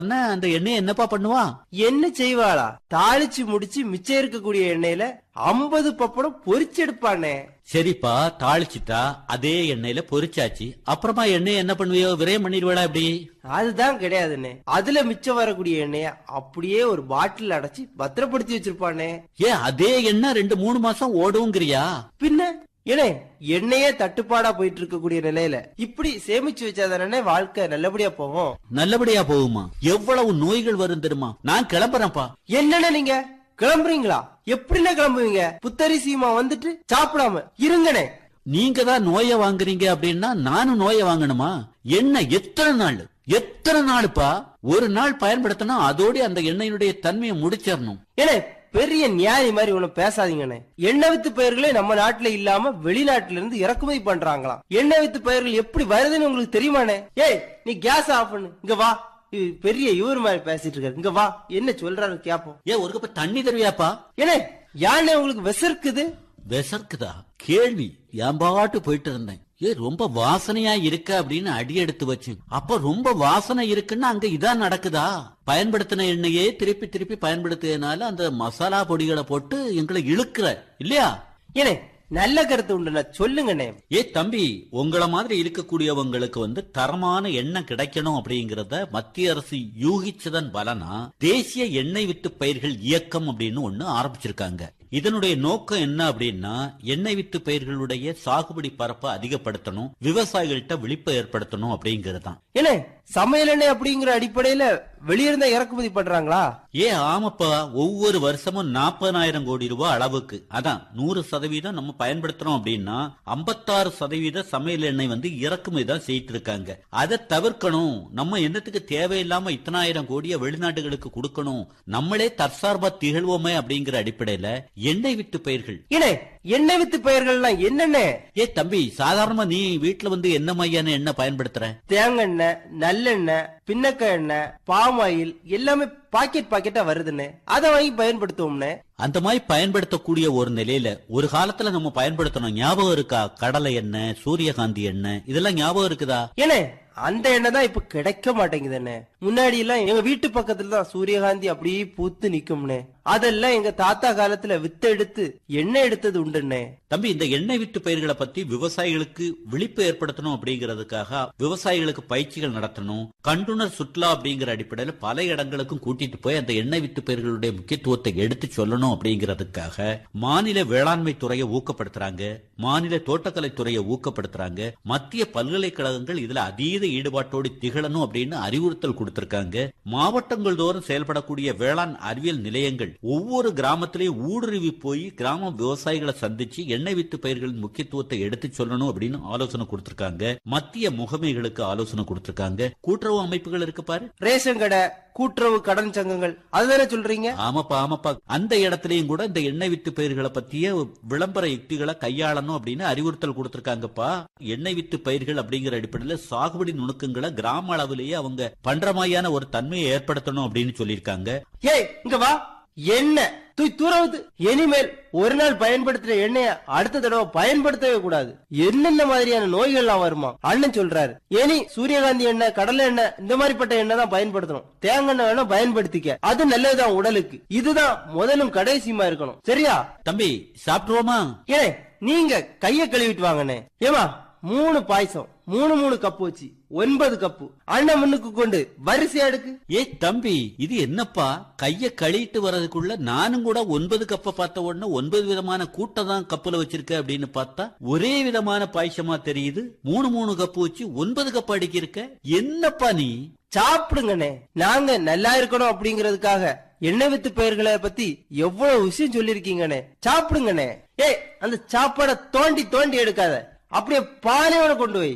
என்ன அந்த எண்ணெய் என்னப்பா பண்ணுவா என்ன செய்வாளா தாளிச்சு முடிச்சு மிச்சம் இருக்கக்கூடிய எண்ணெயில ஐம்பது பப்படம் பொரிச்செடுப்பானே சரிப்பா தாளிச்சிட்டா அதே எண்ணெயில பொரிச்சாச்சு அப்புறமா எண்ணெய் என்ன பண்ணுவியோ விரயம் பண்ணிடுவேடா இப்படி அதுதான் கிடையாதுண்ணே அதுல மிச்சம் வரக்கூடிய எண்ணெய அப்படியே ஒரு பாட்டில் அடைச்சு பத்திரப்படுத்தி வச்சிருப்பானே ஏன் அதே எண்ணெய் ரெண்டு மூணு மாசம் ஓடுங்கிறியா பின்ன ஏனே எண்ணெயே தட்டுப்பாடா போயிட்டு இருக்கக்கூடிய நிலையில இப்படி சேமிச்சு வச்சாதானே வாழ்க்கை நல்லபடியா போகும் நல்லபடியா போகுமா எவ்வளவு நோய்கள் வரும் தெரியுமா நான் கிளம்புறேன்ப்பா என்னண்ணே நீங்க கிளம்புறீங்களா எப்படிண்ணே கிளம்புவீங்க புத்தரிசியுமா வந்துட்டு சாப்பிடாம இருங்கண்ணே நீங்க தான் நோயை வாங்குறீங்க அப்படின்னா நானும் நோயை வாங்கணுமா என்ன எத்தனை நாள் எத்தனை நாளுப்பா ஒரு நாள் பயன்படுத்தினா அதோட அந்த எண்ணெயினுடைய தன்மையை முடிச்சிடணும் ஏனே பெரிய நியாயி மாதிரி ஒண்ணு பேசாதீங்கண்ணே எண்ணெய் வித்து பயிர்களே நம்ம நாட்டுல இல்லாம வெளிநாட்டுல இருந்து இறக்குமதி பண்றாங்களாம் எண்ணெய் வித்து பயிர்கள் எப்படி வருதுன்னு உங்களுக்கு தெரியுமாண்ணே ஏய் நீ கேஸ் ஆஃப் பண்ணு இங்க வா இது பெரிய இவர் மாதிரி பேசிட்டு இருக்காரு இங்க வா என்ன சொல்றாரு கேப்போம் ஏன் ஒரு கப்ப தண்ணி தருவியாப்பா ஏனே யானே உங்களுக்கு விசர்க்குது விசர்க்குதா கேள்வி என் பாட்டு போயிட்டு இருந்தேன் ஏ ரொம்ப வாசனையா இருக்க அப்படின்னு அடி எடுத்து வச்சு அப்ப ரொம்ப வாசனை இருக்குன்னு அங்க இதான் நடக்குதா பயன்படுத்தின எண்ணெயே திருப்பி திருப்பி பயன்படுத்தியதுனால அந்த மசாலா பொடிகளை போட்டு எங்களை இழுக்கிற இல்லையா ஏனே நல்ல கருத்து உண்டுண்ணா சொல்லுங்கண்ணே ஏ தம்பி உங்கள மாதிரி இருக்கக்கூடியவங்களுக்கு வந்து தரமான எண்ணெய் கிடைக்கணும் அப்படிங்கறத மத்திய அரசு யூகிச்சதன் பலனா தேசிய எண்ணெய் வித்து பயிர்கள் இயக்கம் அப்படின்னு ஒண்ணு ஆரம்பிச்சிருக்காங்க இதனுடைய நோக்கம் என்ன அப்படின்னா எண்ணெய் வித்து பயிர்களுடைய சாகுபடி பரப்பை அதிகப்படுத்தணும் விவசாயிகள்கிட்ட விழிப்பை ஏற்படுத்தணும் அப்படிங்கிறது தான் ஏனே சமையல் எண்ணெய் அப்படிங்கிற அடிப்படையில வெளியிருந்தா இறக்குமதி பண்றாங்களா ஏ ஆமாப்பா ஒவ்வொரு வருஷமும் நாற்பதாயிரம் கோடி ரூபாய் அளவுக்கு அதான் நூறு சதவீதம் நம்ம பயன்படுத்துறோம் அப்படின்னா ஐம்பத்தாறு சதவீத சமையல் எண்ணெய் வந்து இறக்குமதி தான் செய்யிட்டு இருக்காங்க அதை தவிர்க்கணும் நம்ம என்னத்துக்கு தேவையில்லாம இத்தனாயிரம் கோடியை வெளிநாட்டுகளுக்கு கொடுக்கணும் நம்மளே தற்சார்பா திகழ்வோமே அப்படிங்கிற அடிப்படையில எண்ணெய் வித்து பயிர்கள் ஏனே எண்ணெய் வித்து பயிர்கள்லாம் என்னென்ன ஏ தம்பி சாதாரணமா நீ வீட்டுல வந்து என்ன மையான எண்ணெய் பயன்படுத்துற தேங்காய் எண்ணெய் நல்லெண்ணெய் பின்னக்காய் எண்ணெய் பாம் ஆயில் எல்லாமே பாக்கெட் பாக்கெட்டா வருதுண்ணே அதை வாங்கி பயன்படுத்துவோம்னே அந்த மாதிரி பயன்படுத்தக்கூடிய ஒரு நிலையில ஒரு காலத்துல நம்ம பயன்படுத்தணும் ஞாபகம் இருக்கா கடலை எண்ணெய் சூரியகாந்தி எண்ணெய் இதெல்லாம் ஞாபகம் இருக்குதா ஏனே அந்த எண்ணெய் தான் இப்ப கிடைக்க மாட்டேங்குதுண்ணே முன்னாடி எல்லாம் எங்க வீட்டு பக்கத்துல தான் சூரியகாந்தி அப்படியே பூத்து நிக்கும்னே அதெல்லாம் எங்க தாத்தா காலத்துல வித்து எடுத்து எண்ணெய் எடுத்தது உண்டுண்ணே தம்பி இந்த எண்ணெய் வித்து பயிர்களை பத்தி விவசாயிகளுக்கு விழிப்பு ஏற்படுத்தணும் அப்படிங்கறதுக்காக விவசாயிகளுக்கு பயிற்சிகள் நடத்தணும் கண்டுணர் சுற்றுலா அப்படிங்கிற அடிப்படையில பல இடங்களுக்கும் கூட்டிட்டு போய் அந்த எண்ணெய் வித்து பயிர்களுடைய முக்கியத்துவத்தை எடுத்து சொல்லணும் அப்படிங்கறதுக்காக மாநில வேளாண்மை துறையை ஊக்கப்படுத்துறாங்க மாநில தோட்டக்கலை துறையை ஊக்கப்படுத்துறாங்க மத்திய பல்கலைக்கழகங்கள் இதுல அதீத ஈடுபாட்டோடு திகழணும் அப்படின்னு அறிவுறுத்தல் கொடுத்திருக்காங்க மாவட்டங்கள் தோறும் செயல்படக்கூடிய வேளாண் அறிவியல் நிலையங்கள் ஒவ்வொரு கிராமத்திலையும் ஊடுருவி போய் கிராம விவசாயிகளை சந்திச்சு எண்ணெய் வித்து பயிர்களின் முக்கியத்துவத்தை எடுத்து சொல்லணும் அப்படின்னு ஆலோசனை கொடுத்திருக்காங்க மத்திய முகமைகளுக்கு ஆலோசனை கொடுத்திருக்காங்க கூட்டுறவு அமைப்புகள் இருக்கு பாரு ரேஷன் கடை கூட்டுறவு கடன் சங்கங்கள் அதுதானே சொல்றீங்க ஆமாப்பா ஆமாப்பா அந்த இடத்துலயும் கூட இந்த எண்ணெய் வித்து பயிர்களை பத்திய விளம்பர யுக்திகளை கையாளணும் அப்படின்னு அறிவுறுத்தல் கொடுத்திருக்காங்கப்பா எண்ணெய் வித்து பயிர்கள் அப்படிங்கிற அடிப்படையில சாகுபடி நுணுக்கங்களை கிராம அளவிலேயே அவங்க பண்ற மாதிரியான ஒரு தன்மையை ஏற்படுத்தணும் அப்படின்னு சொல்லியிருக்காங்க ஏய் இங்க வா எண்ணெய் தூய் தூரவுது இனிமேல் ஒரு நாள் பயன்படுத்துற எண்ணெய அடுத்த தடவை பயன்படுத்தவே கூடாது என்னென்ன மாதிரியான நோய்கள்லாம் வருமா அண்ணன் சொல்றாரு ஏனி சூரியகாந்தி எண்ணெய் கடலை எண்ணெய் இந்த மாதிரிப்பட்ட எண்ணெய் தான் பயன்படுத்தணும் தேங்காய் எண்ணெய் வேணா பயன்படுத்திக்க அது நல்லதுதான் உடலுக்கு இதுதான் முதலும் கடைசியுமா இருக்கணும் சரியா தம்பி சாப்பிட்டுருவோமா ஏ நீங்க கைய கழுவிட்டு வாங்கண்ணே ஏமா மூணு பாயசம் மூணு மூணு கப்பு வச்சு ஒன்பது கப்பு அண்ணன் முன்னுக்கு கொண்டு வரிசையா எடுக்கு ஏ தம்பி இது என்னப்பா கைய கழிட்டு வர்றதுக்குள்ள நானும் கூட ஒன்பது கப்ப பார்த்த உடனே ஒன்பது விதமான கூட்டம் தான் கப்புல வச்சிருக்க அப்படின்னு பார்த்தா ஒரே விதமான பாயசமா தெரியுது மூணு மூணு கப்பு வச்சு ஒன்பது கப்பு அடிக்கிருக்க என்னப்பா நீ சாப்பிடுங்கண்ணே நாங்க நல்லா இருக்கணும் அப்படிங்கறதுக்காக எண்ணெய் வித்து பயிர்களை பத்தி எவ்வளவு விஷயம் சொல்லிருக்கீங்கண்ணே சாப்பிடுங்கண்ணே ஏய் அந்த சாப்பாடை தோண்டி தோண்டி எடுக்காத அப்படியே பானையோட கொண்டு போய்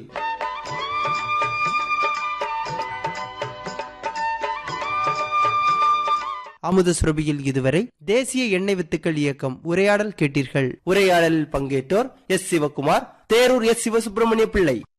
அமுத சுரபியில் இதுவரை தேசிய எண்ணெய் வித்துக்கள் இயக்கம் உரையாடல் கேட்டீர்கள் உரையாடலில் பங்கேற்றோர் எஸ் சிவகுமார் தேரூர் எஸ் சிவசுப்பிரமணிய பிள்ளை